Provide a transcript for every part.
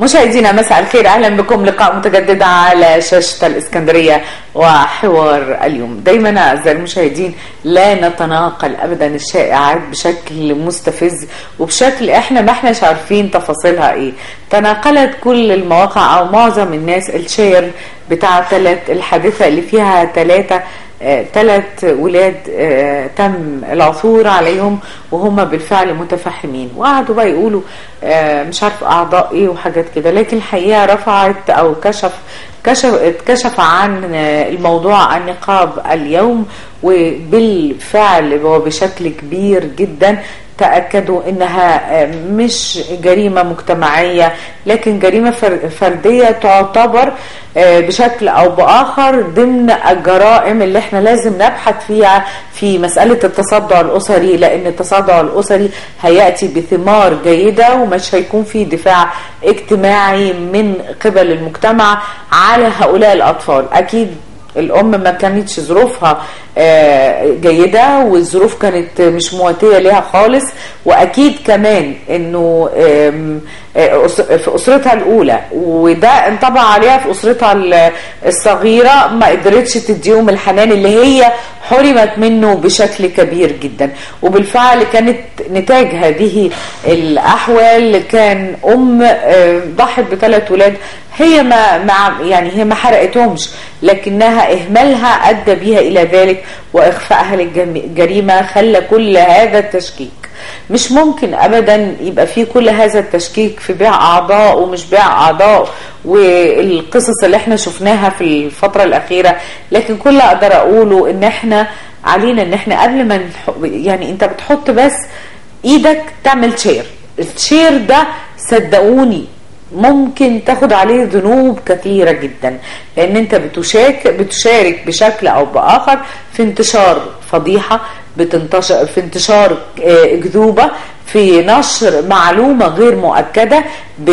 مشاهدينا مساء الخير اهلا بكم لقاء متجدد على شاشه الاسكندريه وحوار اليوم دايما اعزائي المشاهدين لا نتناقل ابدا الشائعات بشكل مستفز وبشكل احنا ما احناش عارفين تفاصيلها ايه تناقلت كل المواقع او معظم الناس الشير بتاع ثلاث الحادثه اللي فيها ثلاثه ثلاث ولاد آه، تم العثور عليهم وهم بالفعل متفحمين وقعدوا بقى يقولوا آه، مش عارف اعضاء ايه وحاجات كده لكن الحقيقه رفعت او كشف كشف اتكشف عن آه، الموضوع النقاب اليوم وبالفعل وبشكل كبير جدا تأكدوا انها مش جريمة مجتمعية لكن جريمة فر- فردية تعتبر آه، بشكل او باخر ضمن الجرائم اللي احنا لازم نبحث فيها في مسألة التصدع الاسري لان التصدع الاسري هيأتي بثمار جيدة ومش هيكون في دفاع اجتماعي من قبل المجتمع على هؤلاء الاطفال اكيد الام ما كانتش ظروفها آه، جيده والظروف كانت مش مواتيه ليها خالص واكيد كمان انه آم، آه، أس- في اسرتها الاولى وده انطبع عليها في اسرتها ال- الصغيره ما قدرتش تديهم الحنان اللي هي حرمت منه بشكل كبير جدا وبالفعل كانت نتاج هذه الاحوال كان ام آه، ضحت بثلاث ولاد هي ما مع يعني هي ما حرقتهمش لكنها اهمالها ادى بها الى ذلك واخفائها للجريمه خلى كل هذا التشكيك مش ممكن ابدا يبقى في كل هذا التشكيك في بيع اعضاء ومش بيع اعضاء والقصص اللي احنا شفناها في الفتره الاخيره لكن كل اللي اقدر اقوله ان احنا علينا ان احنا قبل ما نح... يعني انت بتحط بس ايدك تعمل شير الشير ده صدقوني ممكن تاخد عليه ذنوب كثيرة جدا لان انت بتشارك بتشارك بشكل او باخر في انتشار فضيحة بتنتشر في انتشار آه، اكذوبة في نشر معلومة غير مؤكدة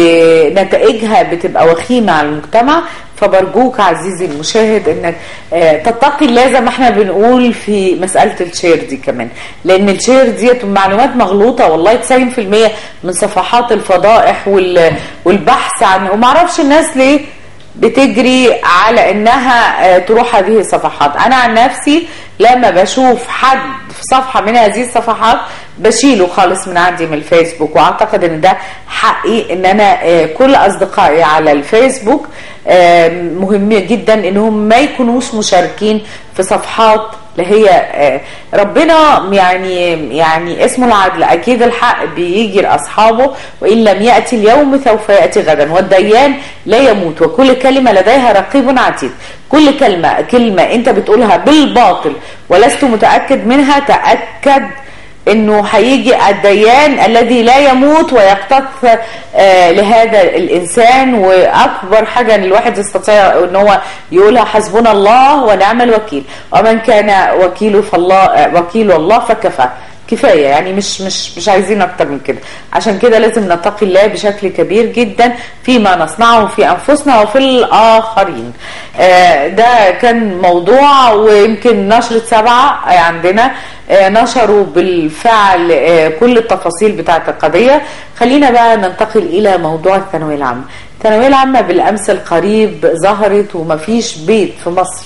بنتائجها بتبقى وخيمة على المجتمع فبرجوك عزيزي المشاهد انك آه، تتقي الله زي ما احنا بنقول في مسألة الشير دي كمان لان الشير ديت معلومات مغلوطة والله 90% من صفحات الفضائح وال- والبحث عن ومعرفش الناس ليه بتجري على انها آه، تروح هذه الصفحات انا عن نفسي لما بشوف حد في صفحة من هذه الصفحات بشيله خالص من عندي من الفيسبوك واعتقد ان ده حقي ان انا آه، كل اصدقائي على الفيسبوك آه، مهم جدا انهم ما يكونوش مشاركين في صفحات اللي هي آه، ربنا يعني يعني اسمه العدل اكيد الحق بيجي لاصحابه وان لم ياتي اليوم سوف ياتي غدا والديان لا يموت وكل كلمه لديها رقيب عتيد كل كلمه كلمه انت بتقولها بالباطل ولست متاكد منها تاكد انه هيجي الديان الذي لا يموت ويقتص آه لهذا الانسان واكبر حاجه ان الواحد يستطيع ان هو يقولها حسبنا الله ونعم الوكيل ومن كان وكيله فالله آه وكيل الله فكفى كفايه يعني مش مش مش عايزين اكتر من كده عشان كده لازم نتقي الله بشكل كبير جدا فيما نصنعه في انفسنا وفي الاخرين آه ده كان موضوع ويمكن نشرة سبعة عندنا آه نشروا بالفعل آه كل التفاصيل بتاعه القضيه خلينا بقى ننتقل الى موضوع الثانويه العامه الثانويه العامه بالامس القريب ظهرت ومفيش بيت في مصر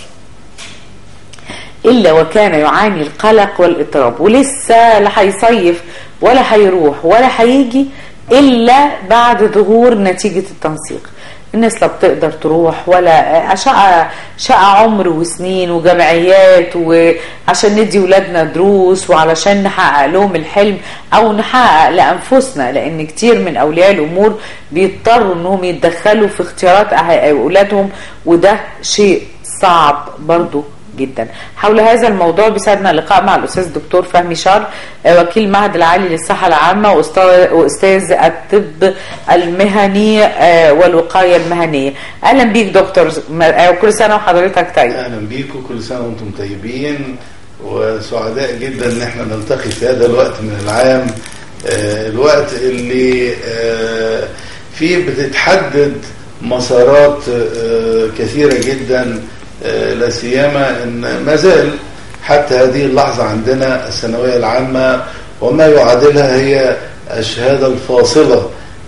إلا وكان يعاني القلق والاضطراب ولسه لا هيصيف ولا هيروح ولا هيجي إلا بعد ظهور نتيجة التنسيق الناس لا بتقدر تروح ولا شقى شقى عمر وسنين وجمعيات وعشان ندي ولادنا دروس وعلشان نحقق لهم الحلم او نحقق لانفسنا لان كتير من اولياء الامور بيضطروا انهم يتدخلوا في اختيارات اولادهم وده شيء صعب برضه جدا حول هذا الموضوع بيسعدنا لقاء مع الاستاذ الدكتور فهمي شار وكيل المعهد العالي للصحه العامه واستاذ الطب المهني والوقايه المهنيه اهلا بيك دكتور كل سنه وحضرتك طيب اهلا بيكم كل سنه وانتم طيبين وسعداء جدا ان احنا نلتقي في هذا الوقت من العام الوقت اللي فيه بتتحدد مسارات كثيره جدا لا سيما ان ما زال حتى هذه اللحظه عندنا الثانويه العامه وما يعادلها هي الشهاده الفاصله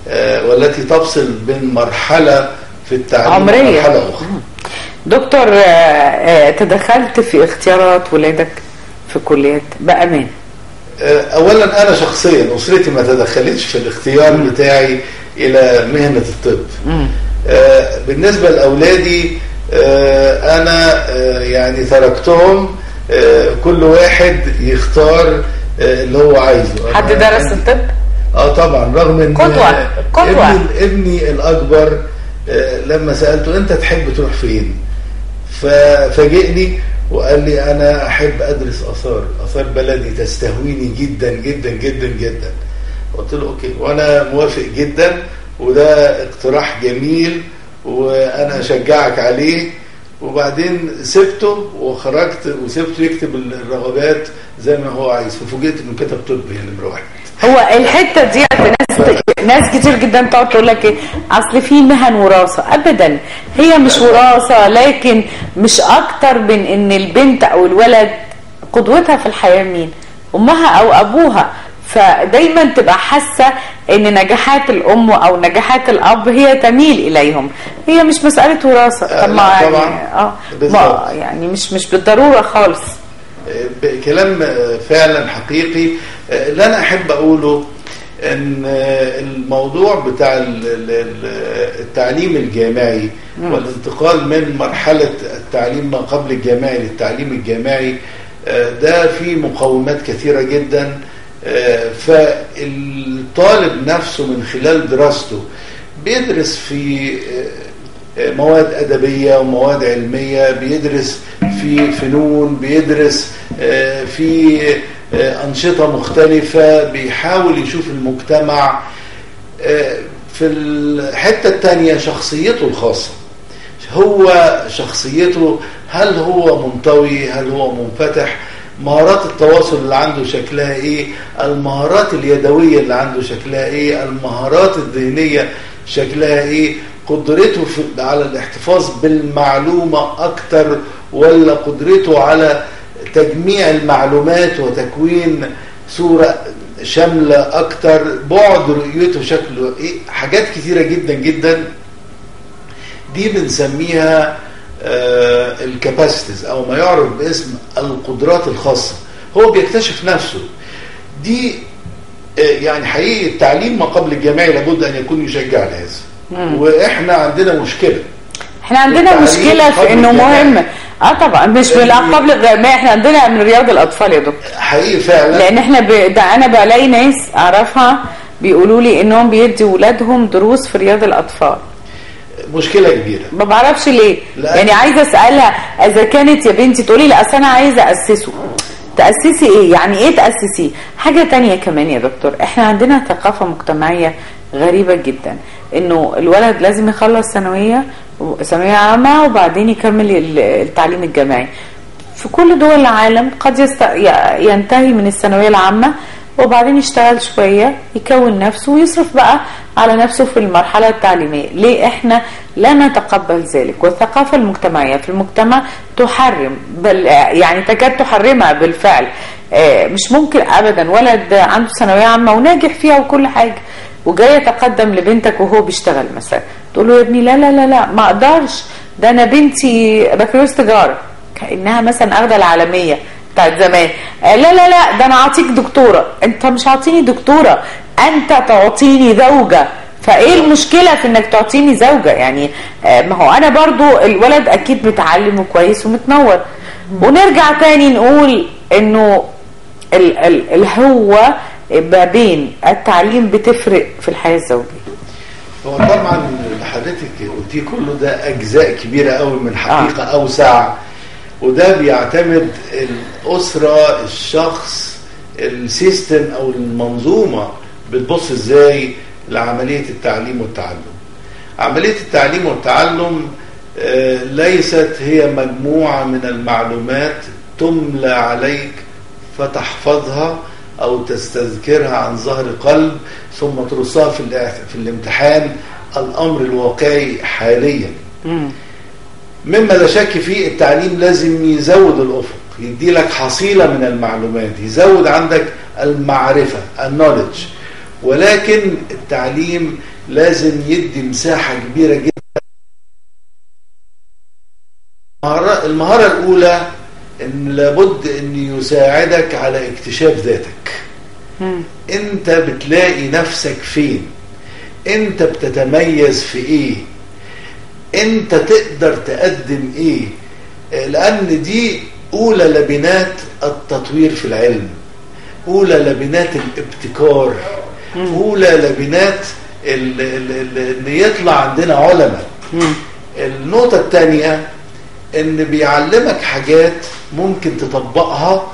آه، والتي تفصل بين مرحلة في التعليم عمرية. ومرحلة أخرى دكتور آه، آه، تدخلت في اختيارات ولادك في كليات بأمان آه، اولا انا شخصيا اسرتي ما تدخلتش في الاختيار بتاعي الى مهنه الطب آه، بالنسبه لاولادي آه، انا آه، يعني تركتهم آه، كل واحد يختار آه، اللي هو عايزه حد أنا- درس الطب؟ اه طبعا رغم ان قدوة، قدوة. ابني, ابني الاكبر آه، لما سالته انت تحب تروح فين ففاجئني وقال لي انا احب ادرس اثار اثار بلدي تستهويني جدا جدا جدا جدا قلت له اوكي وانا موافق جدا وده اقتراح جميل وانا اشجعك عليه وبعدين سبته وخرجت وسبته يكتب الرغبات زي ما هو عايز ففوجئت انه كتب طب يعني نمره واحد هو الحته دي ناس ناس كتير جدا تقعد تقول لك ايه اصل في مهن وراثه ابدا هي مش وراثه لكن مش اكتر من ان البنت او الولد قدوتها في الحياه مين امها او ابوها فدايما تبقى حاسه ان نجاحات الام او نجاحات الاب هي تميل اليهم هي مش مساله وراثه آه، طب ما لا، يعني طبعاً. اه بالظبط. ما يعني مش مش بالضروره خالص كلام فعلا حقيقي اللي انا احب اقوله ان الموضوع بتاع ال- ال- ال- التعليم الجامعي والانتقال من مرحلة التعليم ما قبل الجامعي للتعليم الجامعي ده فيه مقومات كثيرة جدا فالطالب نفسه من خلال دراسته بيدرس في مواد أدبية ومواد علمية بيدرس في فنون بيدرس آه، في آه، أنشطة مختلفة بيحاول يشوف المجتمع آه، في الحتة التانية شخصيته الخاصة هو شخصيته هل هو منطوي هل هو منفتح مهارات التواصل اللي عنده شكلها ايه المهارات اليدوية اللي عنده شكلها ايه المهارات الذهنية شكلها ايه قدرته في على الاحتفاظ بالمعلومة اكتر ولا قدرته على تجميع المعلومات وتكوين صورة شاملة اكتر بعد رؤيته شكله ايه حاجات كثيرة جدا جدا دي بنسميها الكاباسيتيز او ما يعرف باسم القدرات الخاصه هو بيكتشف نفسه دي آه، يعني حقيقي التعليم ما قبل الجامعي لابد ان يكون يشجع على هذا واحنا عندنا مشكله احنا عندنا والتعليم مشكله قبل في انه الجامعي. مهم اه طبعا مش من قبل الجامعه احنا عندنا من رياض الاطفال يا دكتور حقيقي فعلا لان احنا ب... ده انا بلاقي ناس اعرفها بيقولوا لي انهم بيدوا ولادهم دروس في رياض الاطفال مشكله كبيره ما بعرفش ليه لا. يعني عايزه اسالها اذا كانت يا بنتي تقولي لا اصل انا عايزه اسسه تاسسي ايه يعني ايه تاسسيه حاجه تانية كمان يا دكتور احنا عندنا ثقافه مجتمعيه غريبه جدا انه الولد لازم يخلص ثانويه ثانويه عامه وبعدين يكمل ال- التعليم الجامعي في كل دول العالم قد يست... ي- ينتهي من الثانويه العامه وبعدين يشتغل شويه يكون نفسه ويصرف بقى على نفسه في المرحله التعليميه ليه احنا لا نتقبل ذلك والثقافه المجتمعيه في المجتمع تحرم بل يعني تكاد تحرمها بالفعل آه، مش ممكن ابدا ولد عنده ثانويه عامه وناجح فيها وكل حاجه وجاي يتقدم لبنتك وهو بيشتغل مثلا تقول له يا ابني لا لا لا لا ما اقدرش ده انا بنتي بكالوريوس تجاره كانها مثلا اخده العالميه بتاعت زمان آه، لا لا لا ده انا اعطيك دكتوره انت مش عاطيني دكتوره انت تعطيني زوجه فايه المشكله في انك تعطيني زوجه يعني آه، ما هو انا برضو الولد اكيد متعلم وكويس ومتنور ونرجع تاني نقول انه ال ال الهوة ما بين التعليم بتفرق في الحياة الزوجية هو طبعا اللي حضرتك قلتيه كله ده اجزاء كبيره قوي من حقيقه آه. اوسع وده بيعتمد الاسره الشخص السيستم او المنظومه بتبص ازاي لعمليه التعليم والتعلم عمليه التعليم والتعلم آه، ليست هي مجموعه من المعلومات تملى عليك فتحفظها او تستذكرها عن ظهر قلب ثم ترصها في الاع- في الامتحان الامر الواقعي حاليا مما لا شك فيه التعليم لازم يزود الافق يدي لك حصيله من المعلومات يزود عندك المعرفه النولج ولكن التعليم لازم يدي مساحة كبيرة جدا المهارة- المهارة الأولى إن لابد أن يساعدك على اكتشاف ذاتك مم. انت بتلاقي نفسك فين انت بتتميز في ايه انت تقدر تقدم ايه آه، لان دي اولى لبنات التطوير في العلم اولى لبنات الابتكار اولى لبنات ال- ال- ال- ان يطلع عندنا علماء مم. النقطة الثانية ان بيعلمك حاجات ممكن تطبقها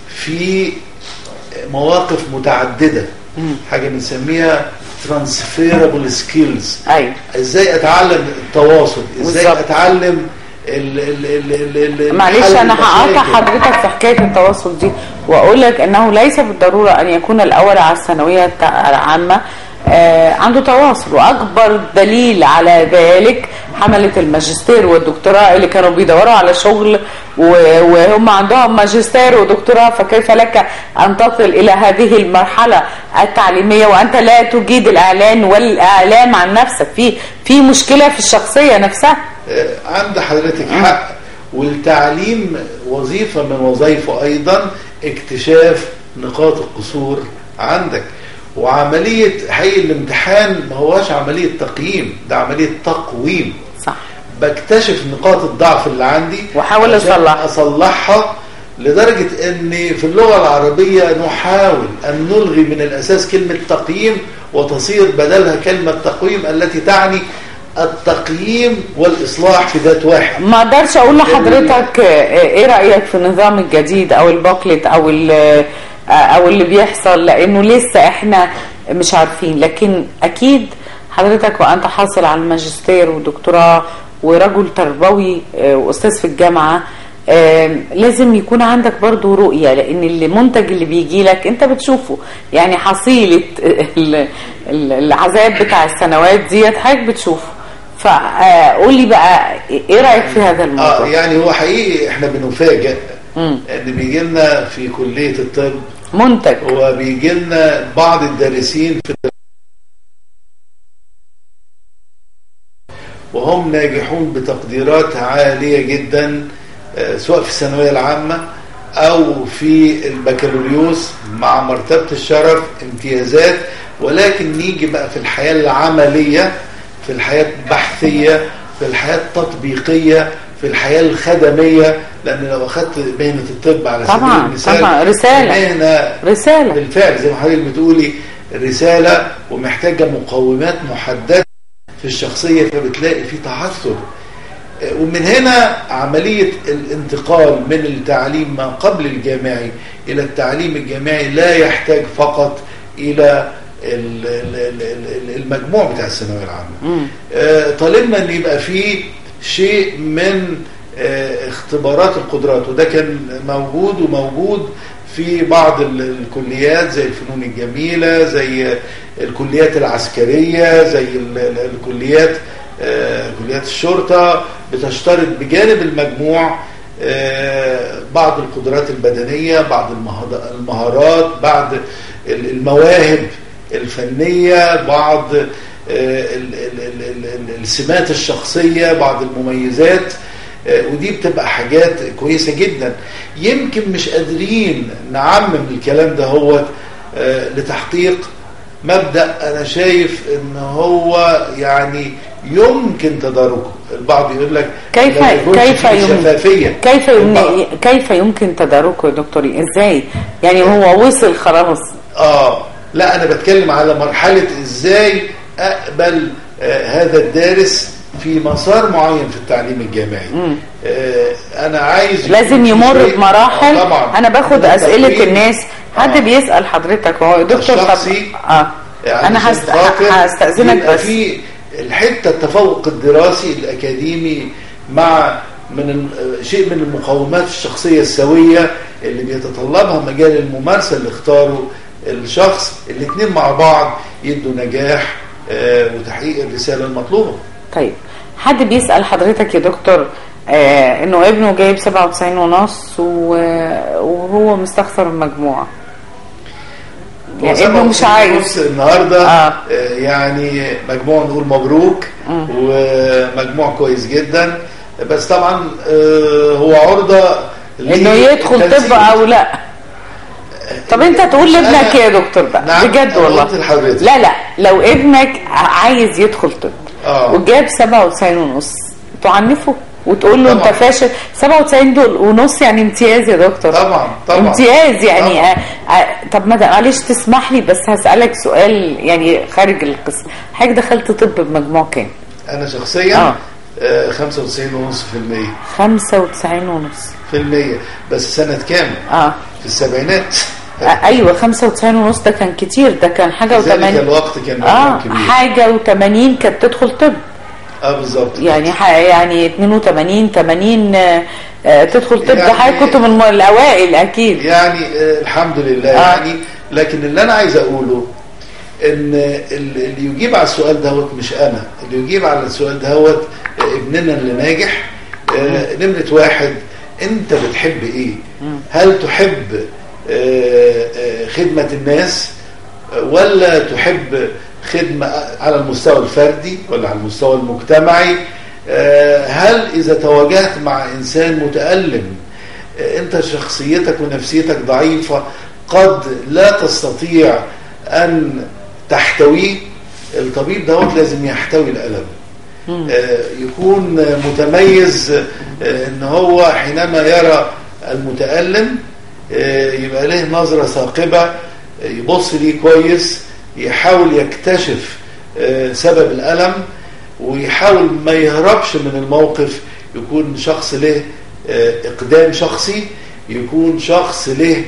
في مواقف متعددة مم. حاجة بنسميها transferable skills ايوه ازاي اتعلم التواصل ازاي بالظبط. اتعلم ال ال ال ال ال معلش حل انا هقاطع المشاكل. حضرتك في حكايه التواصل دي واقول لك انه ليس بالضروره ان يكون الاول على الثانويه الت- العامه آه عنده تواصل واكبر دليل على ذلك حمله الماجستير والدكتوراه اللي كانوا بيدوروا على شغل و- وهم عندهم ماجستير ودكتوراه فكيف لك ان تصل الى هذه المرحله التعليميه وانت لا تجيد الاعلان والاعلام عن نفسك في في مشكله في الشخصيه نفسها آه، عند حضرتك حق والتعليم وظيفة من وظائفه أيضا اكتشاف نقاط القصور عندك وعملية حقيقي الامتحان ما هواش عملية تقييم ده عملية تقويم صح بكتشف نقاط الضعف اللي عندي وأحاول عشان أصلحها. أصلحها لدرجة أن في اللغة العربية نحاول أن نلغي من الأساس كلمة تقييم وتصير بدلها كلمة تقويم التي تعني التقييم والإصلاح في ذات واحد ما اقدرش اقول لحضرتك آه، ايه رايك في النظام الجديد او البوكلت او ال- آه، او اللي بيحصل لانه لسه احنا مش عارفين لكن اكيد حضرتك وانت حاصل على الماجستير ودكتوراه ورجل تربوي آه، واستاذ في الجامعه آه، لازم يكون عندك برضو رؤية لأن المنتج اللي بيجي لك أنت بتشوفه يعني حصيلة ال- ال- العذاب بتاع السنوات ديت حضرتك بتشوفه فقول لي بقى ايه رايك في هذا آه الموضوع يعني هو حقيقي احنا بنفاجئ مم. ان بيجي لنا في كلية الطب منتج وبيجي لنا بعض الدارسين في وهم ناجحون بتقديرات عالية جدا آه، سواء في الثانوية العامة أو في البكالوريوس مع مرتبة الشرف امتيازات ولكن نيجي بقى في الحياة العملية في الحياة البحثية في الحياة التطبيقية في الحياة الخدمية لأن لو أخذت مهنة الطب على سبيل طبعاً، المثال طبعاً، رسالة. مهنة رسالة بالفعل زي ما حضرتك بتقولي رسالة ومحتاجة مقومات محددة في الشخصية فبتلاقي في تعثر آه، ومن هنا عملية الانتقال من التعليم ما قبل الجامعي إلى التعليم الجامعي لا يحتاج فقط إلى ال- ال- ال- ال- المجموع بتاع الثانوية العامة مم. آه، طالما ان يبقى فيه شيء من آه، اختبارات القدرات وده كان موجود وموجود في بعض ال- الكليات زي الفنون الجميلة زي الكليات العسكرية زي ال- ال- الكليات آه، كليات الشرطة بتشترط بجانب المجموع آه، بعض القدرات البدنية بعض المهاد- المهارات بعض ال- المواهب الفنية بعض آه، ال- ال- ال- ال- ال- السمات الشخصية بعض المميزات آه، ودي بتبقى حاجات كويسة جدا يمكن مش قادرين نعمم الكلام ده هو آه، لتحقيق مبدأ أنا شايف إن هو يعني يمكن تداركه البعض يقول لك كيف لا يكونش كيف فيه يمكن شفافية كيف البعض- يمكن كيف يمكن تداركه يا دكتوري ازاي يعني هو وصل خلاص اه لا انا بتكلم على مرحلة ازاي اقبل آه هذا الدارس في مسار معين في التعليم الجامعي مم. آه انا عايز يكون لازم في يمر شيء- بمراحل آه طبعا انا باخد من اسئله التقويم. الناس حد آه. بيسال حضرتك هو دكتور طب الشخصي اه يعني انا عشان هست... خاطر هستاذنك يبقى بس في الحته التفوق الدراسي الاكاديمي مع من ال- شيء من المقومات الشخصيه السويه اللي بيتطلبها مجال الممارسه اللي اختاره الشخص الاثنين مع بعض يدوا نجاح آه، وتحقيق الرساله المطلوبه طيب حد بيسال حضرتك يا دكتور آه انه ابنه جايب 97 ونص و... وهو مستخسر المجموعه هو يعني ابنه مش 97 عايز ونص النهارده آه. آه. يعني مجموع نقول مبروك ومجموع كويس جدا بس طبعا آه، هو عرضه انه يدخل طب للتنسيق. او لا طب انت تقول لابنك أنا- ايه يا دكتور بقى نعم، بجد أنا والله قلت لحضرتك. لا لا لو ابنك عايز يدخل طب آه. وجاب 97 ونص تعنفه وتقول له انت طبعا. فاشل 97 دول ونص يعني امتياز يا دكتور طبعا طبعا امتياز يعني طبعا. آه آه طب ما معلش تسمح لي بس هسألك سؤال يعني خارج القصة حضرتك دخلت طب بمجموع كام؟ انا شخصيا آه. آه. 95 ونص في المية 95 ونص في المية بس سنة كام اه في السبعينات آه، ايوه 95 ونص ده كان كتير ده كان حاجه ذلك و80 الوقت كان اه مجموع كبير حاجه و80 كانت تدخل طب اه بالظبط يعني ح- يعني 82 80 آه، آه، تدخل طب ده يعني- حضرتك كنت من الم- الاوائل اكيد يعني آه، الحمد لله آه. يعني لكن اللي انا عايز اقوله ان ال- اللي يجيب على السؤال دوت مش انا اللي يجيب على السؤال دوت آه، ابننا اللي ناجح آه، نمرة واحد انت بتحب ايه هل تحب آه، آه، خدمة الناس آه، ولا تحب خدمة على المستوى الفردي ولا على المستوى المجتمعي آه، هل إذا تواجهت مع إنسان متألم آه، أنت شخصيتك ونفسيتك ضعيفة قد لا تستطيع أن تحتويه الطبيب دوت لازم يحتوي الألم آه، يكون متميز آه، ان هو حينما يرى المتألم آه، يبقى له نظرة ثاقبة آه، يبص ليه كويس يحاول يكتشف آه، سبب الألم ويحاول ما يهربش من الموقف يكون شخص له آه، إقدام شخصي يكون شخص له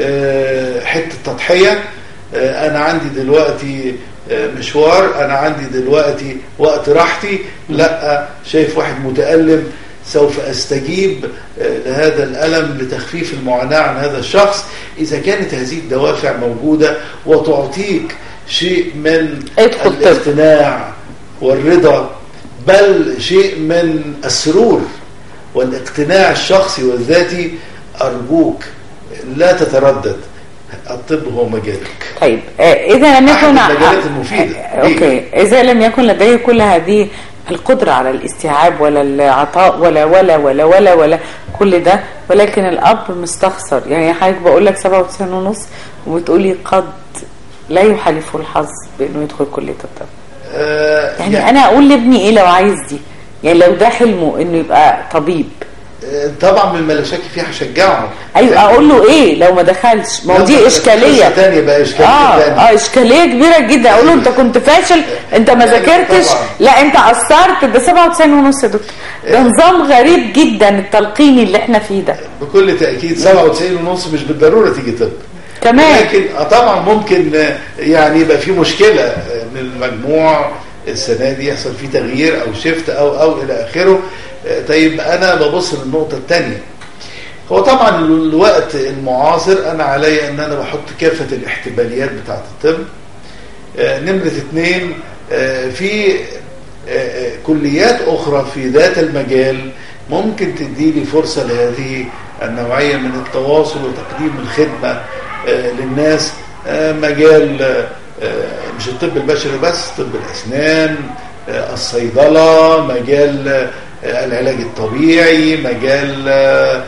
آه، حتة تضحية آه، أنا عندي دلوقتي آه، مشوار أنا عندي دلوقتي وقت راحتي لا شايف واحد متألم سوف أستجيب آه، لهذا الألم لتخفيف المعاناة عن هذا الشخص إذا كانت هذه الدوافع موجودة وتعطيك شيء من ادخل طب. الاقتناع والرضا بل شيء من السرور والاقتناع الشخصي والذاتي أرجوك لا تتردد الطب هو مجالك طيب آه، اذا لم أحد يكن المجالات المفيدة. آه، اوكي اذا لم يكن لديه كل هذه القدرة على الاستيعاب ولا العطاء ولا ولا ولا ولا ولا كل ده ولكن الاب مستخسر يعني حضرتك بقول لك 97 ونص وبتقولي قد لا يحالفه الحظ بانه يدخل كليه الطب آه يعني انا اقول لابني ايه لو عايز دي يعني لو ده حلمه انه يبقى طبيب آه، طبعا مما لا شك فيه هشجعه ايوه اقول له ايه لو ما دخلش ما هو دي اشكاليه ثانيه بقى اشكاليه اه ثانيه اه اشكاليه كبيره جدا اقول له انت كنت فاشل انت ما يعني ذاكرتش طبعاً. لا انت قصرت ده 97 ونص يا دكتور ده نظام غريب جدا التلقيني اللي احنا فيه ده بكل تاكيد 97 ونص مش بالضروره تيجي طب كمان لكن آه، طبعا ممكن آه، يعني يبقى في مشكله آه، ان المجموع السنه دي يحصل فيه تغيير او شيفت او او الى اخره آه، طيب انا ببص للنقطه الثانيه هو طبعا الوقت المعاصر انا علي ان انا بحط كافه الاحتماليات بتاعه الطب آه، نمرة اثنين آه، في آه، آه، كليات أخرى في ذات المجال ممكن تديني فرصة لهذه النوعية من التواصل وتقديم الخدمة آه، للناس آه، مجال آه، آه، مش الطب البشري بس طب الأسنان آه، الصيدلة مجال آه، العلاج الطبيعي مجال آه،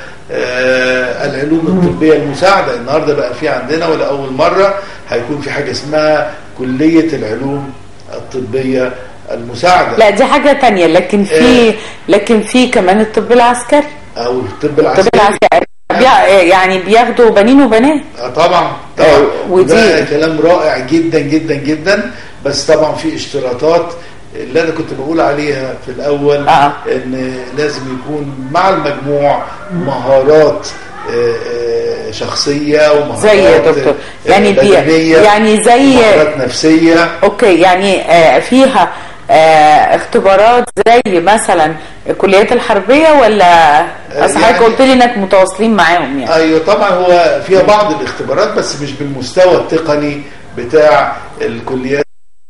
آه، العلوم الطبية المساعدة النهاردة بقى في عندنا ولأول مرة هيكون في حاجة اسمها كلية العلوم الطبية المساعدة لا دي حاجه تانية لكن في آه. لكن في كمان الطب العسكري أو الطب الطب العسكري العسكري بيع- يعني بياخدوا بنين وبنات آه، طبعا طبعا آه، ودي- وده كلام رائع جدا جدا جدا بس طبعا في اشتراطات اللي انا كنت بقول عليها في الاول آه. ان لازم يكون مع المجموع مهارات آه، آه، شخصيه ومهارات زي يا دكتور آه، يعني بي بدنية يعني زي ومهارات نفسيه اوكي يعني آه، فيها آه، اختبارات زي مثلا الكليات الحربيه ولا اصل حضرتك يعني- قلت لي انك متواصلين معاهم يعني ايوه طبعا هو فيها بعض الاختبارات بس مش بالمستوى التقني بتاع الكليات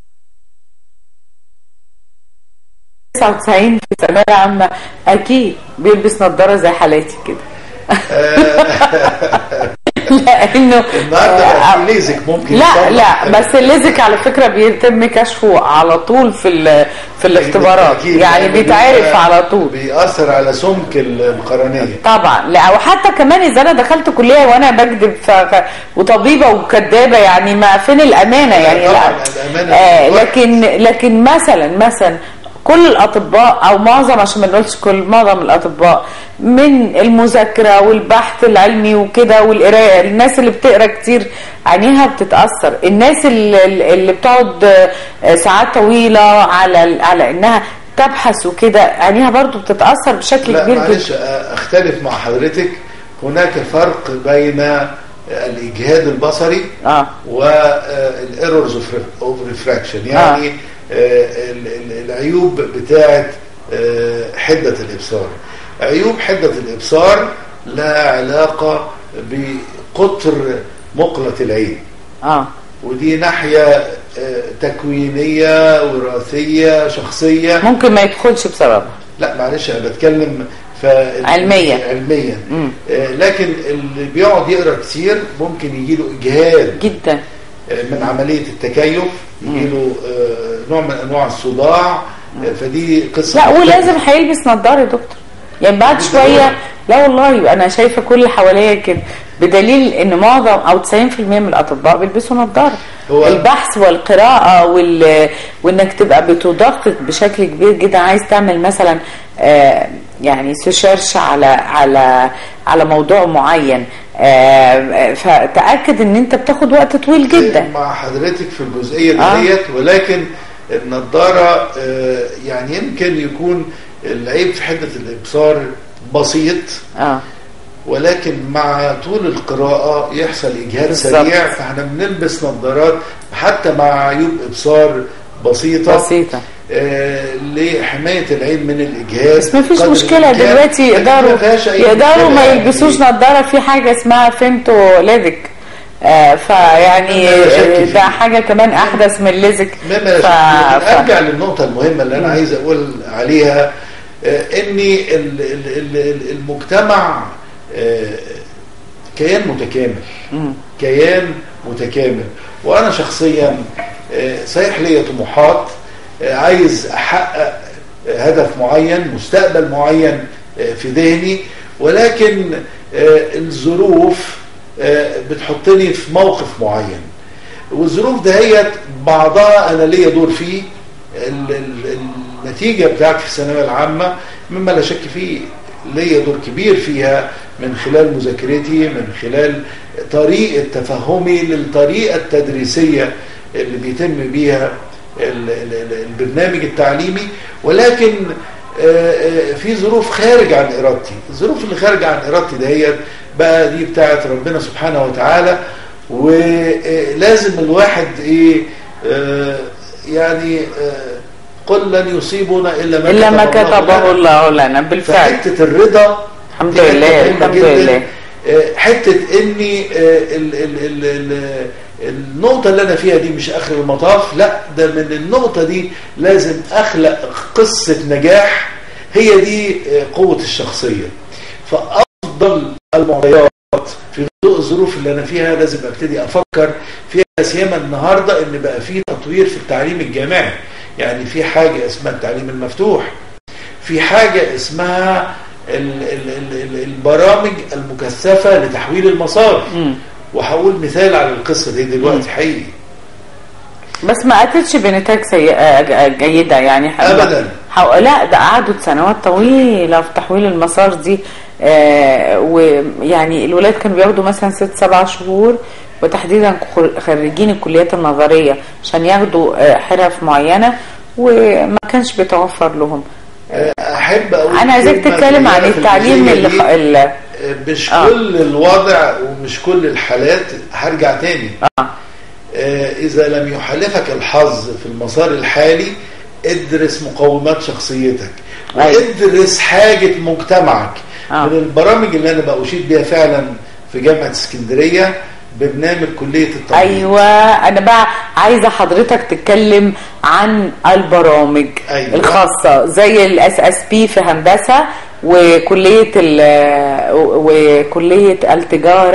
99 في ثانويه عامه اكيد بيلبس نظاره زي حالاتي كده لانه النهارده بقى في ليزك ممكن لا يصلح. لا بس الليزك على فكره بيتم كشفه على طول في ال- في الاختبارات بالتأكيد، يعني لأنه بيتعرف بيبقى- على طول بيأثر على سمك ال- القرنيه طبعا لا وحتى كمان اذا انا دخلت كليه وانا بكذب ف... ف... وطبيبه وكدابه يعني ما فين الامانه يعني لا طبعاً الأمانة آه بالوقت. لكن لكن مثلا مثلا كل الاطباء او معظم عشان ما نقولش كل معظم الاطباء من المذاكره والبحث العلمي وكده والقرايه الناس اللي بتقرا كتير عينيها بتتاثر الناس اللي, اللي بتقعد آه، ساعات طويله على على انها تبحث وكده عينيها برضو بتتاثر بشكل لا كبير جدا معلش اختلف مع حضرتك هناك فرق بين الاجهاد البصري اه والايرورز اوف ريفراكشن يعني آه، ال- ال- العيوب بتاعه آه، حده الابصار عيوب حده الابصار لها علاقه بقطر مقله العين اه ودي ناحيه آه، تكوينيه وراثيه شخصيه ممكن ما يدخلش بسببها لا معلش انا بتكلم ف علميا. علميا مم. آه، لكن اللي بيقعد يقرا كتير ممكن يجي له اجهاد جدا آه، من عمليه التكيف يجي له آه، نوع من انواع الصداع آه، فدي قصه لا مختلفة. ولازم هيلبس نظاره يا دكتور يعني بعد دي شويه ضروري. لا والله انا شايفه كل اللي حواليا كده بدليل ان معظم او 90% من الاطباء بيلبسوا نظاره هو- البحث والقراءه وال... وانك تبقى بتدقق بشكل كبير جدا عايز تعمل مثلا آه يعني سيرش على على على موضوع معين آه فتاكد ان انت بتاخد وقت طويل جدا مع حضرتك في الجزئيه آه. ديت ولكن النضاره آه، يعني يمكن يكون العيب في حده الابصار بسيط اه ولكن مع طول القراءة يحصل إجهاد بالظبط. سريع فاحنا بنلبس نظارات حتى مع عيوب إبصار بسيطة بسيطه آه لحماية العين من الإجهاد بس ما فيش قدر مشكلة الإمكان. دلوقتي لكن ما يقدروا فيهاش أي يقدروا مشكلة ما يعني. يلبسوش نظارة في حاجة اسمها فيمتو ليزك آه فيعني مما لا شك آه، فيه. ده حاجة كمان أحدث من الليزك مما لا ف... شك فيه. لكن ف... ارجع للنقطة المهمة اللي أنا عايز أقول عليها آه إن ال- ال- ال- ال- المجتمع آه كيان متكامل مم. كيان متكامل وانا شخصيا آه، صحيح ليا طموحات آه، عايز احقق آه، هدف معين مستقبل معين آه، في ذهني ولكن آه، الظروف آه، بتحطني في موقف معين والظروف دهيت بعضها انا ليا دور فيه ال- ال- النتيجه بتاعتي في الثانويه العامه مما لا شك فيه ليا دور كبير فيها من خلال مذاكرتي من خلال طريقه تفهمي للطريقه التدريسيه اللي بيتم بيها ال- ال- ال- البرنامج التعليمي ولكن آه، آه، في ظروف خارج عن ارادتي الظروف اللي خارج عن ارادتي دهيت بقى دي بتاعت ربنا سبحانه وتعالى ولازم الواحد ايه آه، يعني آه، قل لن يصيبنا الا ما إلا ما كتب الله كتبه لنا. الله لنا بالفعل فحته الرضا الحمد دي حتة لله، مهمة الحمد جداً. لله. آه، حته اني آه، ال ال ال ال النقطة اللي أنا فيها دي مش آخر المطاف لا ده من النقطة دي لازم أخلق قصة نجاح هي دي آه، قوة الشخصية فأفضل المعطيات في ضوء الظروف اللي أنا فيها لازم أبتدي أفكر فيها سيما النهاردة إن بقى في تطوير في التعليم الجامعي يعني في حاجة اسمها التعليم المفتوح في حاجة اسمها ال- ال- ال- ال- البرامج المكثفة لتحويل المسار مم. وهقول مثال على القصة دي دلوقتي حقيقي بس ما أتتش بنتائج سيئة ج- جيدة يعني ح- أبداً. ح- لا ده قعدوا سنوات طويلة في تحويل المسار دي آه ويعني الولاد كانوا بياخدوا مثلا ست سبع شهور وتحديدا خر- خريجين الكليات النظرية عشان ياخدوا آه، حرف معينة وما كانش بيتوفر لهم أحب أقول أنا عايزاك كلمة تتكلم عن صغيرة في التعليم الجزئية اللي دي. خ- ال- مش آه. كل الوضع ومش كل الحالات هرجع تاني آه. آه، إذا لم يحالفك الحظ في المسار الحالي ادرس مقومات شخصيتك أيوة. وادرس حاجة مجتمعك آه. من البرامج اللي أنا بأشيد بيها فعلا في جامعة اسكندرية برنامج كلية التمريض ايوه انا بقى عايزه حضرتك تتكلم عن البرامج أيوة. الخاصه زي الاس اس بي في هندسه وكليه ال- وكليه التجاره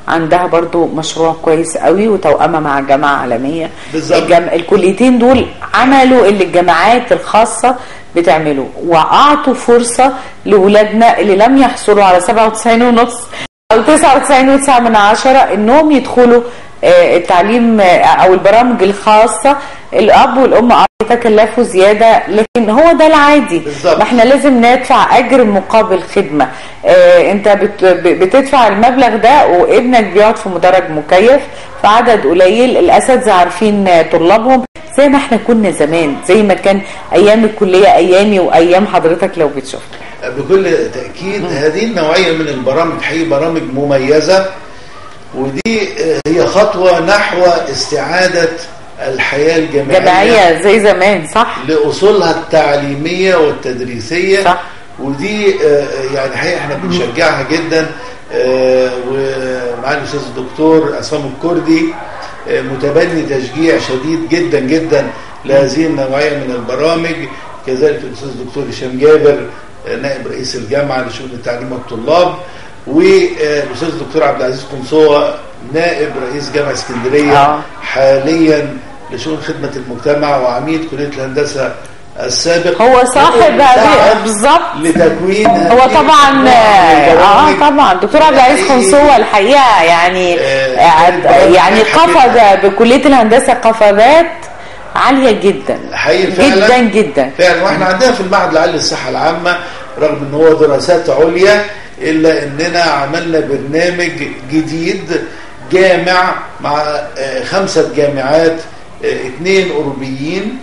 عندها برضو مشروع كويس قوي وتوأمة مع جامعة عالمية بالظبط. الجم... الكليتين دول عملوا اللي الجامعات الخاصة بتعمله وأعطوا فرصة لولادنا اللي لم يحصلوا على 97 ونص أو 99 و9 من عشرة إنهم يدخلوا آه، التعليم آه، أو البرامج الخاصة الأب والأم آه يتكلفوا زيادة لكن هو ده العادي بالظبط. ما احنا لازم ندفع أجر مقابل خدمة اه انت بت ب- بتدفع المبلغ ده وابنك بيقعد في مدرج مكيف في عدد قليل الأساتذة عارفين آه، طلابهم زي ما احنا كنا زمان زي ما كان أيام الكلية أيامي وأيام حضرتك لو بتشوف بكل تأكيد هذه النوعية من البرامج حقيقة برامج مميزة ودي آه، هي خطوة نحو استعادة الحياة الجامعية جماعية زي زمان صح لأصولها التعليمية والتدريسية صح. ودي آه، يعني حقيقة احنا بنشجعها جدا آه، ومعالي الأستاذ الدكتور عصام الكردي آه، متبني تشجيع شديد جدا جدا لهذه النوعية من البرامج كذلك الأستاذ الدكتور هشام جابر آه، نائب رئيس الجامعة لشؤون تعليم الطلاب والأستاذ الدكتور عبد العزيز قنصوة نائب رئيس جامعة اسكندرية آه. حاليا لشؤون خدمة المجتمع وعميد كلية الهندسة السابق هو صاحب مساعد بالظبط لتكوين هو هذه طبعا البرامج. اه طبعا دكتور عبد العزيز حقيقي. خنصوه الحقيقه يعني آه، عد- البرامج يعني حقيقة. قفز بكليه الهندسه قفزات عاليه جدا حقيقي فعلا جدا جدا فعلا واحنا عندنا في المعهد العالي للصحه العامه رغم ان هو دراسات عليا الا اننا عملنا برنامج جديد جامع مع آه، خمسه جامعات آه، اثنين اوروبيين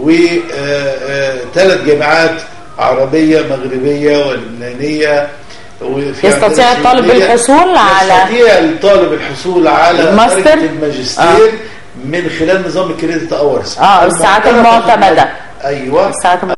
وثلاث جامعات عربيه مغربيه ولبنانيه وفي يستطيع عندنا الطالب سورية. الحصول على- يستطيع الطالب الحصول على الماستر؟ درجه الماجستير من خلال نظام الكريدت اورز اه الساعات المعتمده ايوه الساعات الم-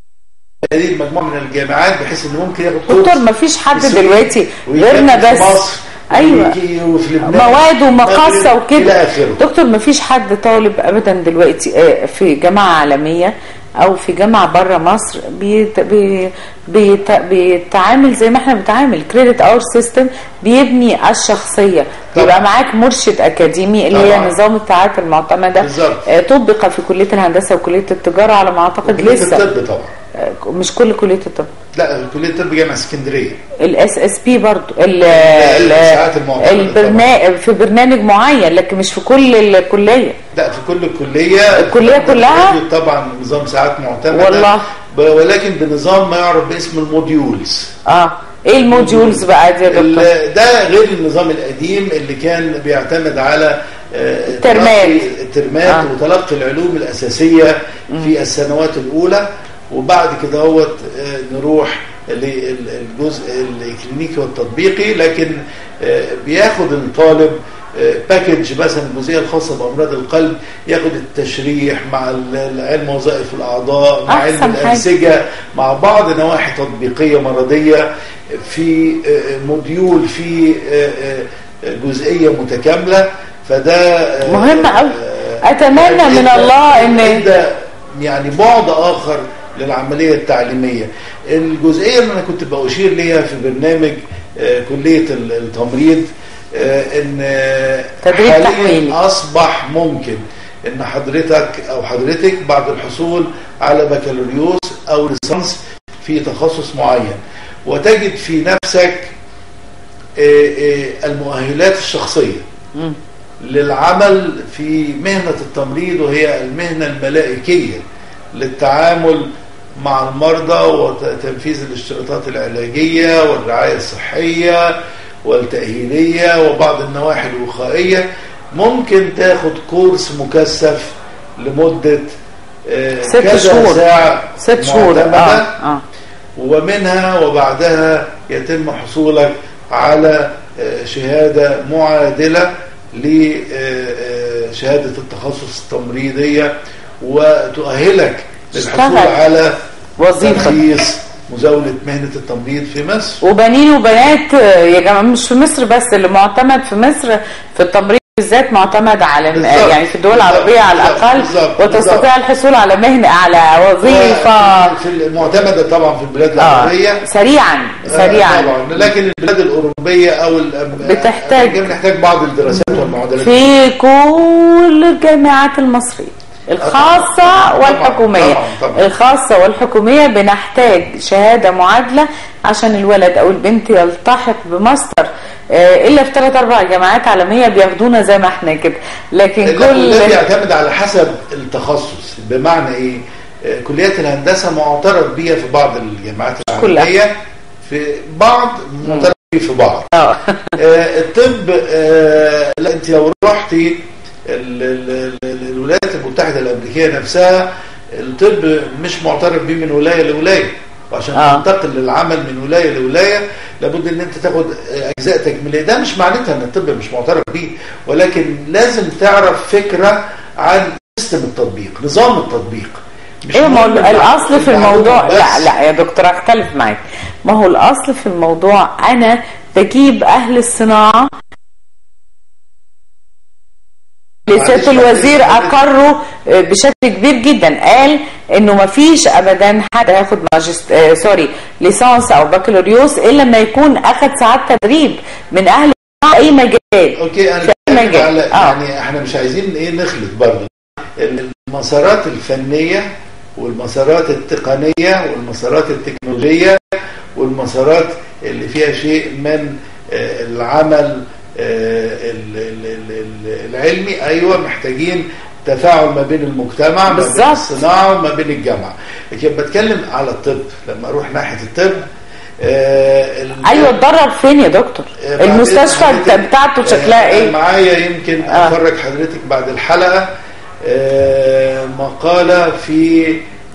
هذه المجموعه من الجامعات بحيث انه ممكن ياخد دكتور كورس ما فيش حد في السويد دلوقتي ويكمل غيرنا في بس مصر ايوه ويجي وفي لبنان مواد ومقاصه المغرب، وكده الى اخره دكتور ما فيش حد طالب ابدا دلوقتي آه، في جامعه عالميه او في جامعه بره مصر بيت بي بيت بيتعامل زي ما احنا بنتعامل كريدت اور سيستم بيبني الشخصيه طبعا. يبقى معاك مرشد اكاديمي اللي هي طبعا. نظام الساعات المعتمده بالظبط. آه، طبق في كليه الهندسه وكليه التجاره على ما اعتقد وكلية لسه الطب طبعا آه، مش كل كليه الطب لا كليه الطب جامعه اسكندريه الاس اس بي برضه ال- ال- الساعات المعتمدة البرنامج في برنامج معين لكن مش في كل الكليه لا في كل الكليه الكلية كلها؟ في طبعا نظام ساعات معتمده والله. ب- ولكن بنظام ما يعرف باسم الموديولز اه ايه الموديولز بقى دي يا دكتور ال- ده غير النظام القديم اللي كان بيعتمد على آه، الترمات. تلقي الترمات آه. آه. وتلقي العلوم الأساسية في السنوات الأولى وبعد كده هو نروح للجزء الكلينيكي والتطبيقي لكن آه، بياخد الطالب آه، باكج مثلا الجزئيه الخاصه بامراض القلب ياخد التشريح مع ال- علم وظائف الاعضاء مع علم أحسن حاجة. الانسجه مع بعض نواحي تطبيقيه مرضيه في آه، موديول في آه، آه، جزئيه متكامله فده آه، مهم أوي. آه، أتمنى يعني من إدى- الله إن- إدى يعني بعد اخر للعمليه التعليميه الجزئيه اللي انا كنت بأشير ليها في برنامج آه، كليه ال- التمريض آه، ان آه، تدريب حالياً تحويلي. اصبح ممكن ان حضرتك او حضرتك بعد الحصول على بكالوريوس او ليسانس في تخصص معين وتجد في نفسك آه، آه، المؤهلات الشخصيه مم. للعمل في مهنة التمريض وهي المهنة الملائكية للتعامل مع المرضى وتنفيذ الاشتراطات العلاجية والرعاية الصحية والتأهيلية وبعض النواحي الوقائية ممكن تاخد كورس مكثف لمدة آه، ست كذا شهور. ساعة ست شهور اه معتمدة اه ومنها وبعدها يتم حصولك على آه، شهادة معادلة لشهادة التخصص التمريضية وتؤهلك للحصول اشتغل. على وظيفة. ترخيص مزاولة مهنة التمريض في مصر وبنين وبنات آه، يا جماعه مش في مصر بس اللي معتمد في مصر في التمريض بالذات معتمد على بالظبط. يعني في الدول بالظبط. العربية على بالظبط. الأقل بالظبط. وتستطيع بالظبط. الحصول على مهنة على وظيفة في المعتمدة طبعا في البلاد آه العربية سريعا آه، سريعا طبعا لكن البلاد الأوروبية أو ال- بتحتاج- بنحتاج بعض الدراسات والمعادلات في كل الجامعات المصرية الخاصة طبعاً، والحكومية طبعاً، طبعاً. الخاصة والحكومية بنحتاج شهادة معادلة عشان الولد أو البنت يلتحق بماستر آه، إلا في ثلاث أربع جامعات عالمية بياخدونا زي ما احنا كده لكن لا، كل وده بيعتمد على حسب التخصص بمعنى ايه آه، كليات الهندسة معترف بيها في بعض الجامعات كلها. العالمية في بعض معترف بيه في بعض اه آه، الطب آه، لا انت لو رحتي ال- ال- ال- الولايات المتحدة الأمريكية نفسها الطب مش معترف بيه من ولاية لولاية وعشان آه. تنتقل للعمل من ولاية لولاية لابد ان انت تاخد آه، اجزاء تكميلية ده مش معناتها ان الطب مش معترف بيه ولكن لازم تعرف فكرة عن سيستم التطبيق نظام التطبيق مش ايه ما هو مهم الاصل في المعلومة الموضوع بس. لا لا يا دكتور اختلف معاك ما هو الاصل في الموضوع انا بجيب اهل الصناعه معلش، لسيادة الوزير معلش. أقروا آه، بشكل كبير جدا قال إنه ما فيش أبدا حد هياخد ماجست آه سوري ليسانس أو بكالوريوس إلا لما يكون أخد ساعات تدريب من أهل الصناعة أي مجال اوكي انا في بتكلم مجال. على آه. يعني احنا مش عايزين ايه نخلط برضه المسارات الفنيه والمسارات التقنيه والمسارات التكنولوجيه والمسارات اللي فيها شيء من آه، العمل آه، ال- ال- ال- ال- العلمي ايوه محتاجين تفاعل ما بين المجتمع ما بين بالظبط. الصناعه وما بين الجامعه لكن بتكلم على الطب لما اروح ناحيه الطب آه، ال- أيوة اتدرب فين يا دكتور آه، بعد المستشفى إذن حضرتك، بتاعته شكلها آه، إيه معايا يمكن آه. افرج حضرتك بعد الحلقه آه، مقاله في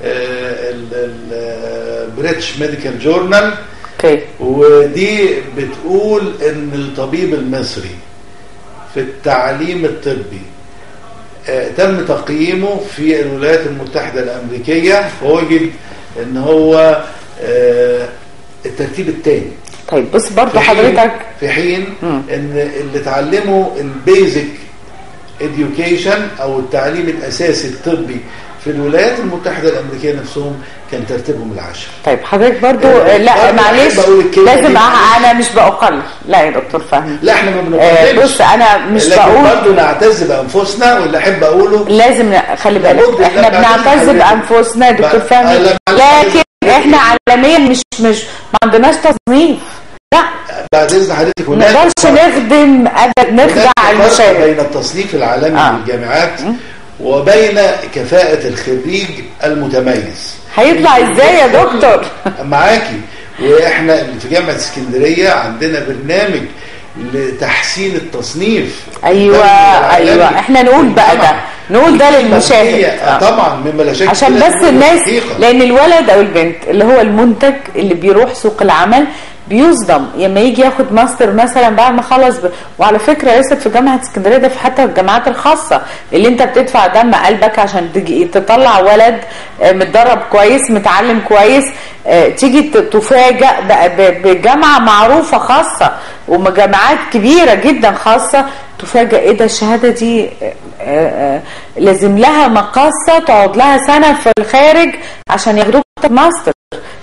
البريتش ميديكال جورنال أوكي ودي بتقول ان الطبيب المصري في التعليم الطبي آه، تم تقييمه في الولايات المتحدة الأمريكية فوجد ان هو آه، الترتيب الثاني طيب بص برضو في حين- حضرتك في حين مم. ان اللي اتعلموا البيزك education او التعليم الاساسي الطبي في الولايات المتحده الامريكيه نفسهم كان ترتيبهم العاشر طيب حضرتك برضو آه، آه، لا برضو معلش أحب أقول الكلمة لازم دي. أع- أنا مش بقلل لا يا دكتور فهمي لا احنا ما آه، بنقولش بص أنا مش لكن بقول برضه نعتز بانفسنا واللي احب اقوله لازم ن- خلي لابد بالك إن احنا لما بنعتز نيجي بانفسنا يا دكتور بقى- فهمي لما- لكن احنا عالميا مش مش ما عندناش تصنيف لا بعد اذن حضرتك ما هناك نقدرش فرق- نخدم ابدا نخدع هناك فرق المشاهد بين التصنيف العالمي آه. للجامعات وبين كفاءة الخريج المتميز هيطلع ازاي يا دكتور معاكي واحنا في جامعه اسكندريه عندنا برنامج لتحسين التصنيف ايوه العالمي ايوه احنا نقول بقى ده طبعاً. نقول ده هي للمشاهد آه. طبعا مما لا شك عشان فيه بس لازم الناس حقيقة. لان الولد او البنت اللي هو المنتج اللي بيروح سوق العمل بيصدم لما يجي ياخد ماستر مثلا بعد ما خلص ب... وعلى فكره ليست في جامعه اسكندريه ده في حتى الجامعات الخاصه اللي انت بتدفع دم قلبك عشان تجي تطلع ولد آه، متدرب كويس متعلم كويس آه، تيجي ت- تفاجأ ب- ب- بجامعه معروفه خاصه وجامعات كبيره جدا خاصه تفاجأ ايه ده الشهاده دي آه، آه، آه، لازم لها مقاصه تقعد لها سنه في الخارج عشان ياخدوك ماستر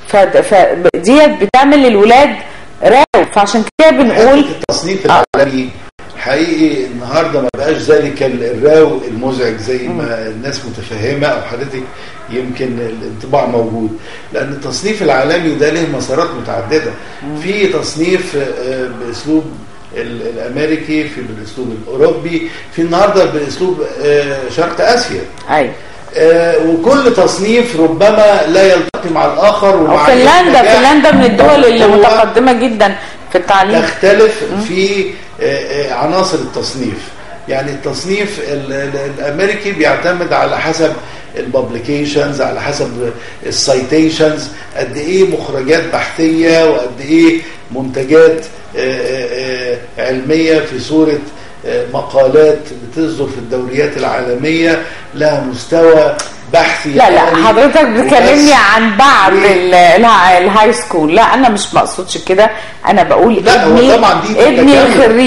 فديت بتعمل للولاد راو فعشان كده بنقول حتة التصنيف العالمي حقيقي النهارده ما بقاش ذلك الراو المزعج زي ما الناس متفهمه او حضرتك يمكن الانطباع موجود لان التصنيف العالمي ده له مسارات متعدده في تصنيف آه، باسلوب ال- الامريكي في بالاسلوب الاوروبي في النهارده باسلوب آه، شرق اسيا ايوه آه، وكل تصنيف ربما لا يلتقي مع الاخر او ومع فنلندا النجاح فنلندا من الدول اللي هو متقدمه جدا في التعليم تختلف في آه، آه، عناصر التصنيف يعني التصنيف ال- ال- الامريكي بيعتمد على حسب الببليكيشنز على حسب السايتيشنز قد ايه مخرجات بحثيه وقد ايه منتجات آه، آه، آه، علميه في صوره آه، مقالات بتصدر في الدوريات العالميه لها مستوى بحثي لا لا عالي حضرتك بتكلمني وبس. عن بعض ال- الها- الهاي سكول لا انا مش مقصودش كده انا بقول لا، هو ابني طبعاً دي ابني تتكامل. خريج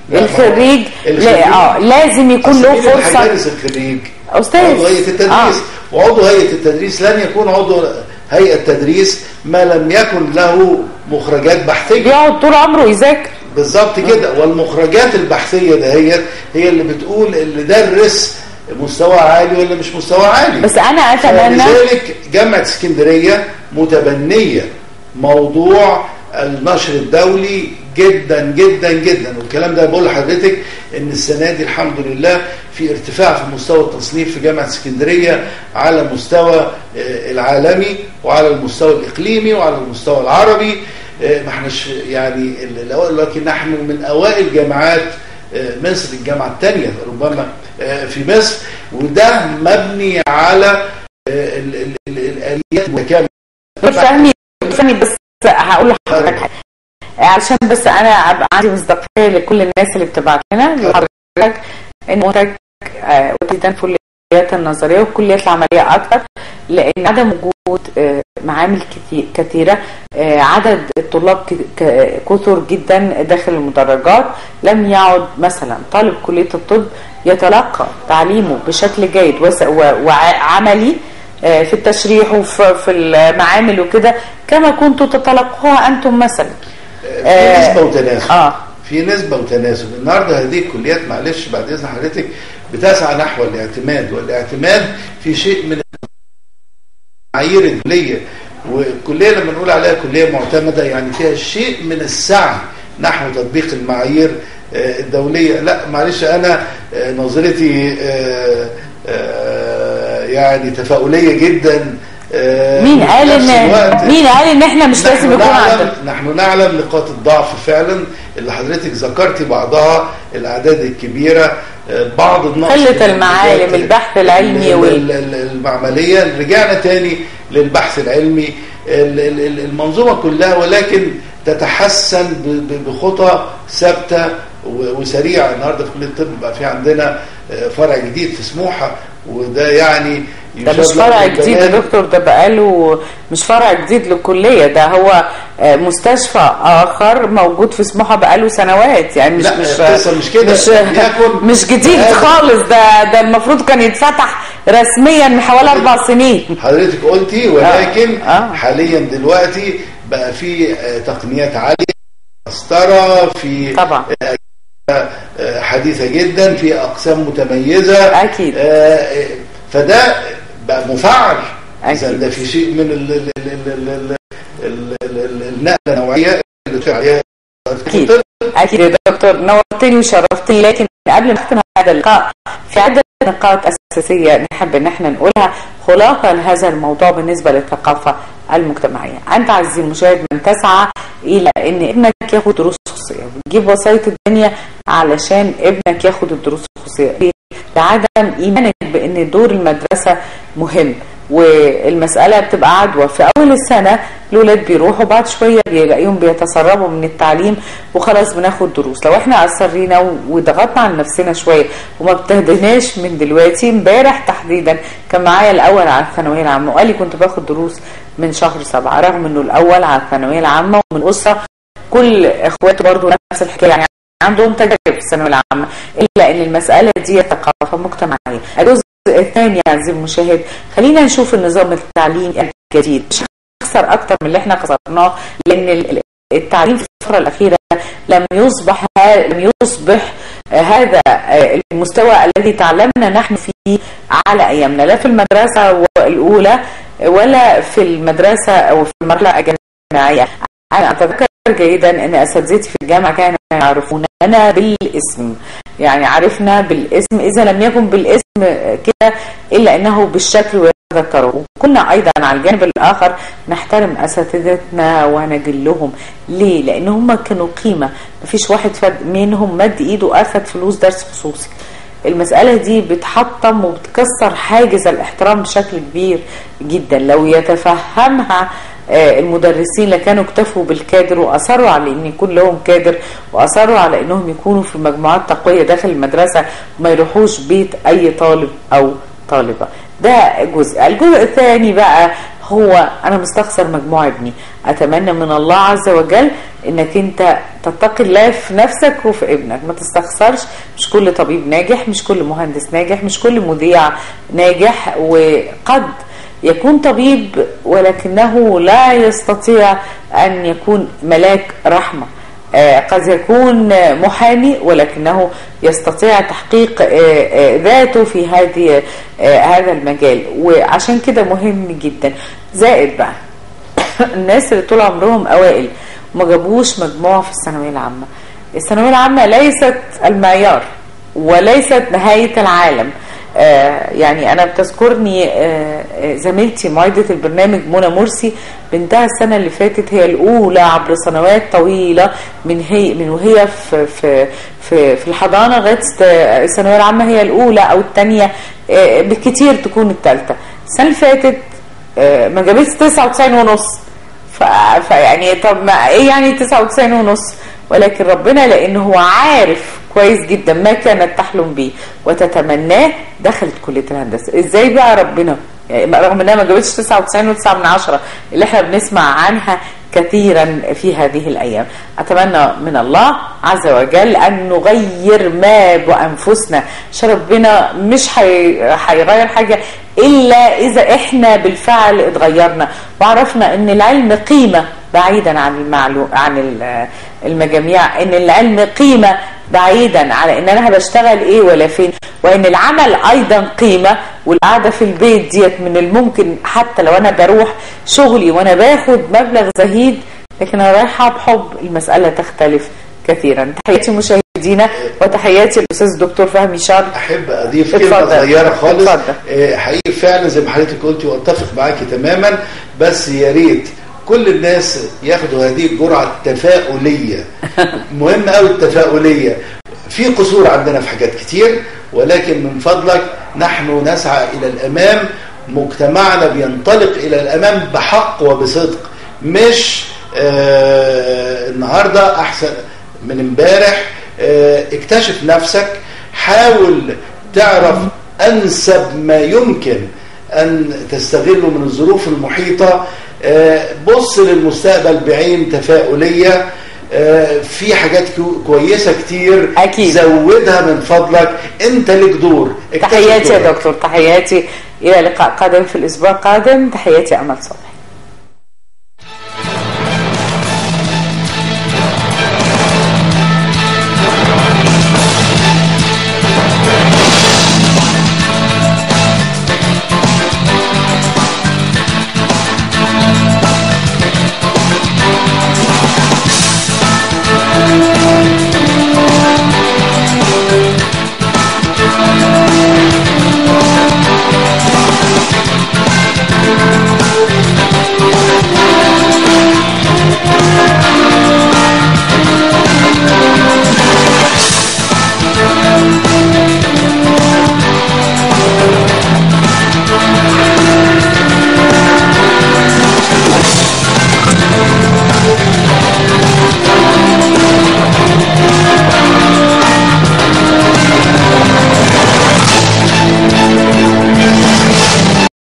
لا، الخريج الخريج- لا اه لازم يكون أصل له مين اللي فرصه هيدرس الخريج أستاذ. عضو هيئه التدريس آه. وعضو هيئه التدريس لن يكون عضو هيئه تدريس ما لم يكن له مخرجات بحثيه بيقعد طول عمره يذاكر بالظبط كده والمخرجات البحثيه دهيت هي اللي بتقول اللي درس مستوى عالي ولا مش مستوى عالي بس انا اتمنى لذلك جامعه اسكندريه متبنيه موضوع النشر الدولي جدا جدا جدا والكلام ده بقول لحضرتك ان السنه دي الحمد لله في ارتفاع في مستوى التصنيف في جامعه اسكندريه على المستوى آه، العالمي وعلى المستوى الاقليمي وعلى المستوى العربي آه، ما احناش يعني ال- الاوائل لكن نحن من اوائل جامعات آه، مصر الجامعه الثانيه ربما آه، في مصر وده مبني على آه، ال- ال- ال- الاليات المتكامله دكتور فهمي دكتور فهمي بس هقول لحضرتك حاجه عشان بس انا ابقى عندي مصداقيه لكل الناس اللي بتبعت لنا لحضرتك ان منتج آه، جدا في الكليات النظريه والكليات العمليه اكتر لان عدم وجود آه، معامل كتي- كثيره آه، عدد الطلاب ك- ك- كثر جدا داخل المدرجات لم يعد مثلا طالب كليه الطب يتلقى تعليمه بشكل جيد وس- و- وعملي آه، في التشريح وفي في المعامل وكده كما كنتوا تتلقوها انتم مثلا في آه، نسبه وتناسب اه في نسبة وتناسب النهاردة هذه الكليات معلش بعد إذن حضرتك بتسعى نحو الاعتماد والاعتماد في شيء من المعايير الدولية والكلية لما نقول عليها كلية معتمدة يعني فيها شيء من السعي نحو تطبيق المعايير آه، الدولية لا معلش أنا آه، نظرتي آه، آه، يعني تفاؤلية جدا آه، مين وفي قال نفس الوقت ان مين قال ان احنا مش لازم نحن يكون نعلم عندنا نحن نعلم نقاط الضعف فعلا اللي حضرتك ذكرتي بعضها الاعداد الكبيره آه، بعض النقص قلة في المعالم، الإنتاجات البحث العلمي ال- وال- ال- ال- المعمليه رجعنا تاني للبحث العلمي ال- ال- ال- المنظومه كلها ولكن تتحسن ب- ب- بخطى ثابته و- وسريعه النهارده في كليه الطب بقى في عندنا آه، فرع جديد في سموحه وده يعني ده مش يشرف فرع بالبلاد. جديد يا دكتور ده بقاله مش فرع جديد للكلية ده هو آه، مستشفى آخر موجود في سموحة بقاله سنوات يعني مش لا، مش القصة مش كده. مش, يكن مش جديد هذا- خالص ده ده المفروض كان يتفتح رسميا من حوالي أربع سنين حضرتك قلتي ولكن آه، آه. حاليا دلوقتي بقى في آه، تقنيات عاليه مسطره في طبعا آه، آه، حديثه جدا في اقسام متميزه أكيد. آه، آه، فده بقى مفعل أكيد. إذا ده في شيء من ال- ال- ال- ال- ال- ال- ال- ال- النقله النوعيه اللي بتقول عليها أكيد أكيد يا دكتور نورتني وشرفتني لكن قبل ما نختم هذا اللقاء في عدة نقاط أساسية نحب إن احنا نقولها خلاصة لهذا الموضوع بالنسبة للثقافة المجتمعية أنت عزيزي المشاهد من تسعى إلى إن ابنك ياخد دروس خصوصية وتجيب وسائط الدنيا علشان ابنك ياخد الدروس الخصوصية ليه؟ لعدم إيمانك بإن دور المدرسة مهم والمسألة بتبقى عدوى في أول السنة الولاد بيروحوا بعد شوية بيلاقيهم بيتسربوا من التعليم وخلاص بناخد دروس لو احنا أصرينا و- وضغطنا على نفسنا شوية وما بتهدناش من دلوقتي امبارح تحديدا كان معايا الأول على الثانوية العامة وقال لي كنت باخد دروس من شهر سبعة رغم انه الأول على الثانوية العامة ومن أسرة كل اخواته برضو نفس الحكاية يعني عندهم تجارب في الثانوية العامة إلا أن المسألة دي ثقافة مجتمعية الجزء الثاني يا عزيزي المشاهد خلينا نشوف النظام التعليمي الجديد مش هنخسر أكتر من اللي احنا خسرناه لأن ال- ال- التعليم في الفترة الأخيرة لم يصبح ها- لم يصبح آه، هذا آه، المستوى الذي تعلمنا نحن فيه على أيامنا لا في المدرسة الأولى ولا في المدرسة أو في المرحلة الجامعية أنا أتذكر جيدا أن أساتذتي في الجامعة كانوا يعرفوننا بالاسم يعني عرفنا بالاسم إذا لم يكن بالاسم كده إلا أنه بالشكل ويتذكره وكنا أيضا على الجانب الآخر نحترم أساتذتنا ونجلهم ليه؟ لأن هم كانوا قيمة مفيش واحد فد منهم مد إيده أخذ فلوس درس خصوصي المسألة دي بتحطم وبتكسر حاجز الاحترام بشكل كبير جدا لو يتفهمها آه، المدرسين اللي كانوا اكتفوا بالكادر واصروا على ان يكون لهم كادر واصروا على انهم يكونوا في مجموعات تقويه داخل المدرسه وما يروحوش بيت اي طالب او طالبه ده جزء الجزء الثاني بقى هو انا مستخسر مجموع ابني اتمنى من الله عز وجل انك انت تتقي الله في نفسك وفي ابنك ما تستخسرش مش كل طبيب ناجح مش كل مهندس ناجح مش كل مذيع ناجح وقد يكون طبيب ولكنه لا يستطيع ان يكون ملاك رحمه آه، قد يكون آه، محامي ولكنه يستطيع تحقيق آه، آه، ذاته في هذه آه، هذا المجال وعشان كده مهم جدا زائد بقى الناس اللي طول عمرهم اوائل وما جابوش مجموع في الثانويه العامه الثانويه العامه ليست المعيار وليست نهايه العالم آه، يعني انا بتذكرني آه، آه، زميلتي معدة البرنامج منى مرسي بنتها السنة اللي فاتت هي الأولى عبر سنوات طويلة من هي من وهي في في في, في الحضانة لغاية است- الثانوية العامة هي الأولى أو الثانية بالكتير تكون الثالثة السنة اللي فاتت آه، ما جابتش 99 ونص ف... فيعني طب ما ايه يعني 99 ونص ولكن ربنا لانه هو عارف كويس جدا ما كانت تحلم به وتتمناه دخلت كليه الهندسه ازاي بقى ربنا يعني رغم انها ما جابتش 99 و9 من عشرة اللي احنا بنسمع عنها كثيرا في هذه الايام اتمنى من الله عز وجل ان نغير ما بانفسنا عشان ربنا مش هي- هيغير حاجه الا اذا احنا بالفعل اتغيرنا وعرفنا ان العلم قيمه بعيدا عن المعلوم عن ال- المجاميع ان العلم قيمه بعيدا على ان انا بشتغل ايه ولا فين وان العمل ايضا قيمه والقعده في البيت ديت من الممكن حتى لو انا بروح شغلي وانا باخد مبلغ زهيد لكن انا رايحه بحب المساله تختلف كثيرا تحياتي مشاهدينا وتحياتي الاستاذ الدكتور فهمي شرط احب اضيف كلمه اتفضل. صغيره خالص اتفضل. آه، حقيقي فعلا زي ما حضرتك قلتي واتفق معاكي تماما بس يا ريت كل الناس ياخدوا هذه الجرعه التفاؤليه مهم قوي التفاؤليه في قصور عندنا في حاجات كتير ولكن من فضلك نحن نسعى الى الامام مجتمعنا بينطلق الى الامام بحق وبصدق مش آه النهارده احسن من امبارح آه اكتشف نفسك حاول تعرف انسب ما يمكن ان تستغله من الظروف المحيطه آه بص للمستقبل بعين تفاؤليه آه في حاجات كو- كويسه كتير أكيد. زودها من فضلك انت لك دور اكتشف تحياتي يا دورك. دكتور تحياتي الى لقاء قادم في الاسبوع القادم تحياتي امل صبحي